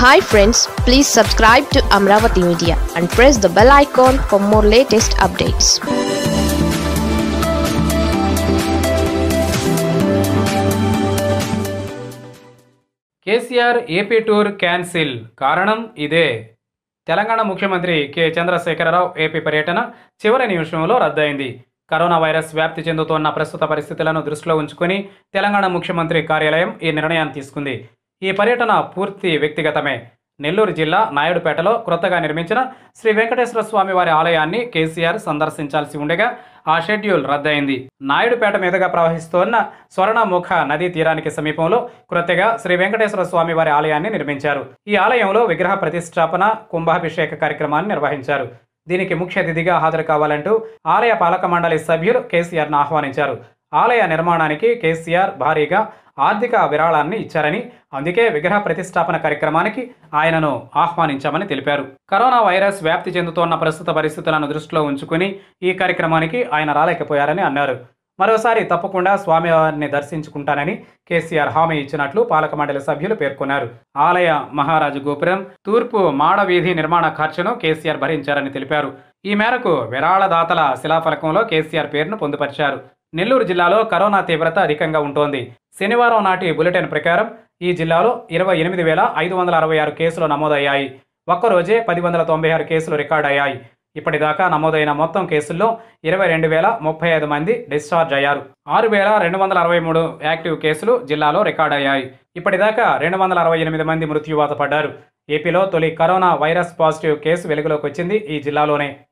hi friends please subscribe to Amaravati media and press the bell icon for more latest updates KCR AP tour cancel కారణం ఇదే తెలంగాణ ముఖ్యమంత్రి K Chandrashekar Rao AP పర్యటన చివరి నిమిషంలో రద్దయింది corona virus వ్యాప్తి చెందుతోన్న ప్రస్తుత పరిస్థితులను దృష్టిలో ఉంచుకుని తెలంగాణ ముఖ్యమంత్రి కార్యాలయం ఈ నిర్ణయాన్ని తీసుకుంది ఈ పర్యటన పూర్తి వ్యక్తిగతమే నెల్లూరు జిల్లా నాయుడుపేటలో క్రొత్తగా నిర్మించిన శ్రీ వెంకటేశ్వర స్వామి వారి ఆలయాన్ని కేసీఆర్ సందర్శించాల్సి ఉండగా ఆ షెడ్యూల్ రద్దయింది నాయుడుపేట మీదుగా ప్రవహిస్తోన్న స్వర్ణముఖ నదీ తీరానికి సమీపంలో క్రొత్తగా శ్రీ వెంకటేశ్వర స్వామి వారి ఆలయాన్ని నిర్మించారు ఈ ఆలయంలో విగ్రహ ప్రతిష్టాపన కుంభాభిషేక కార్యక్రమాన్ని నిర్వహించారు దీనికి ముఖ్య అతిథిగా హాజరు కావాలంటూ ఆలయ పాలక మండలి సభ్యులు కేసీఆర్ను ఆహ్వానించారు ఆలయ నిర్మాణానికి కేసీఆర్ భారీగా ఆర్థిక విరాళాన్ని ఇచ్చారని అందుకే విగ్రహ ప్రతిష్టాపన కార్యక్రమానికి ఆయనను ఆహ్వానించామని తెలిపారు కరోనా వైరస్ వ్యాప్తి చెందుతోన్న ప్రస్తుత పరిస్థితులను దృష్టిలో ఉంచుకుని ఈ కార్యక్రమానికి ఆయన రాలేకపోయారని అన్నారు మరోసారి తప్పకుండా స్వామివారిని దర్శించుకుంటానని కేసీఆర్ హామీ ఇచ్చినట్లు పాలక మండలి సభ్యులు పేర్కొన్నారు ఆలయ మహారాజు గోపురం తూర్పు మాడ వీధి నిర్మాణ ఖర్చును కేసీఆర్ భరించారని తెలిపారు ఈ మేరకు విరాళదాతల శిలాఫలకంలో కేసీఆర్ పేరును పొందుపరిచారు నెల్లూరు జిల్లాలో కరోనా తీవ్రత అధికంగా ఉంటోంది శనివారం నాటి బులెటిన్ ప్రకారం ఈ జిల్లాలో ఇరవై ఎనిమిది వేల ఐదు వందల అరవై ఆరు కేసులు నమోదయ్యాయి ఒక్కరోజే పది వందల తొంభై ఆరు కేసులు రికార్డయ్యాయి ఇప్పటిదాకా నమోదైన మొత్తం కేసుల్లో ఇరవై రెండు వేల ముప్పై ఐదు మంది డిశ్చార్జ్ అయ్యారు ఆరు వేల రెండు వందల అరవై మూడు యాక్టివ్ కేసులు జిల్లాలో రికార్డయ్యాయి ఇప్పటిదాకా రెండు వందల అరవై ఎనిమిది మంది మృత్యువాత పడ్డారు ఏపీలో తొలి కరోనా వైరస్ పాజిటివ్ కేసు వెలుగులోకి వచ్చింది ఈ జిల్లాలోనే